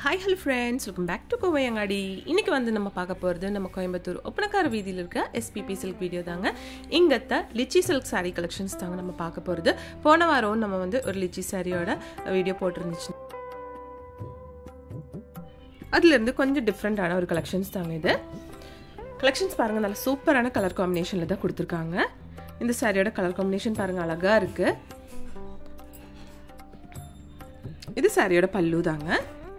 hi hello friends welcome back to Kovaiangadi இன்றைக்கி வந்து நம்ம பார்க்க போகிறது நம்ம கோயம்புத்தூர் ஒப்பனக்கார வீதியில் இருக்க எஸ்பிபி சில்க் வீடியோ தாங்க இங்கத்த லிச்சி சில்க் saree கலெக்ஷன்ஸ் தாங்க நம்ம பார்க்க போகிறது போன வாரம் நம்ம வந்து ஒரு லிச்சி சாரியோட வீடியோ போட்டிருந்துச்சு அதுலேருந்து கொஞ்சம் டிஃப்ரெண்ட்டான ஒரு கலெக்ஷன்ஸ் தாங்க இது கலெக்ஷன்ஸ் பாருங்கள் நல்ல சூப்பரான கலர் காம்பினேஷனில் தான் கொடுத்துருக்காங்க இந்த சாரியோட கலர் காம்பினேஷன் பாருங்கள் அழகாக இருக்குது இது சாரியோட பல்லு தாங்க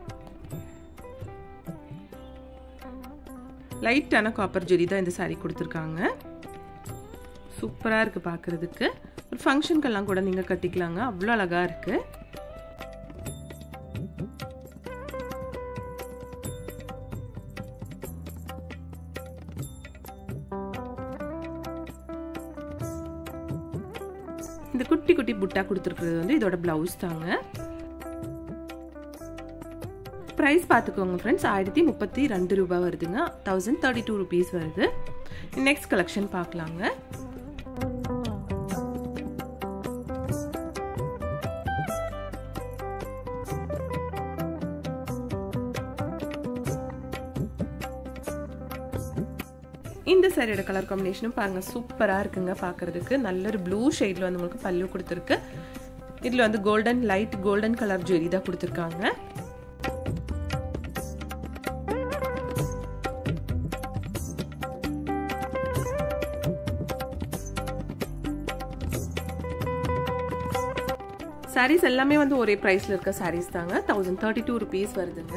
லைட்டான காப்பர் ஜெரி தான் இந்த சாரீ கொடுத்துருக்காங்க சூப்பராக இருக்குது பார்க்குறதுக்கு ஒரு ஃபங்க்ஷனுக்கெல்லாம் கூட நீங்கள் கட்டிக்கலாங்க அவ்வளோ அழகாக இருக்குது இந்த குட்டி குட்டி புட்டா கொடுத்துருக்குறது வந்து இதோட ப்ளவுஸ் தாங்க ப்ரைஸ் பார்த்துக்கோங்க ஃப்ரெண்ட்ஸ் ஆயிரத்தி முப்பத்தி ரெண்டு ரூபாய் வருதுங்க தௌசண்ட் தேர்ட்டி டூ ருபீஸ் வருது நெக்ஸ்ட் கலெக்ஷன் பார்க்கலாங்க இந்த சாரியோட கலர் காம்பினேஷனும் பாருங்கள் சூப்பராக இருக்குங்க பார்க்குறதுக்கு நல்ல ஒரு ப்ளூ ஷேடில் வந்து உங்களுக்கு பல்லு கொடுத்துருக்கு இதில் வந்து கோல்டன் லைட் கோல்டன் கலர் ஜெரி தான் கொடுத்துருக்காங்க சாரீஸ் எல்லாமே வந்து ஒரே ப்ரைஸில் இருக்க சாரீஸ் தாங்க தௌசண்ட் தேர்ட்டி டூ ருபீஸ் வருதுங்க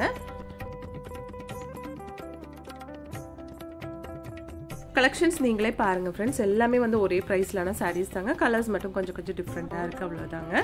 கலெக்ஷன்ஸ் நீங்களே பாருங்கள் ஃப்ரெண்ட்ஸ் எல்லாமே வந்து ஒரே ப்ரைஸ்லான சாரீஸ் தாங்க கலர்ஸ் மட்டும் கொஞ்சம் கொஞ்சம் டிஃப்ரெண்ட்டாக இருக்குது அவ்வளோதாங்க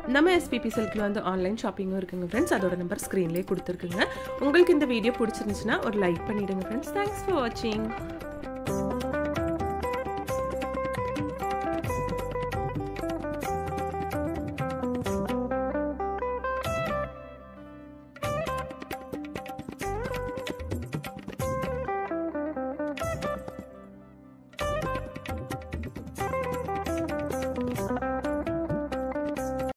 நம்ம எஸ்பிபி சில்கில் வந்து ஆன்லைன் ஷாப்பிங்கும் இருக்குங்க ஃப்ரெண்ட்ஸ் அதோட நம்பர் ஸ்க்ரீன்லேயே கொடுத்துருக்குங்க உங்களுக்கு இந்த வீடியோ பிடிச்சிருந்துச்சுன்னா ஒரு லைக் பண்ணிவிடுங்க ஃப்ரெண்ட்ஸ் தேங்க்ஸ் ஃபார் வாட்சிங்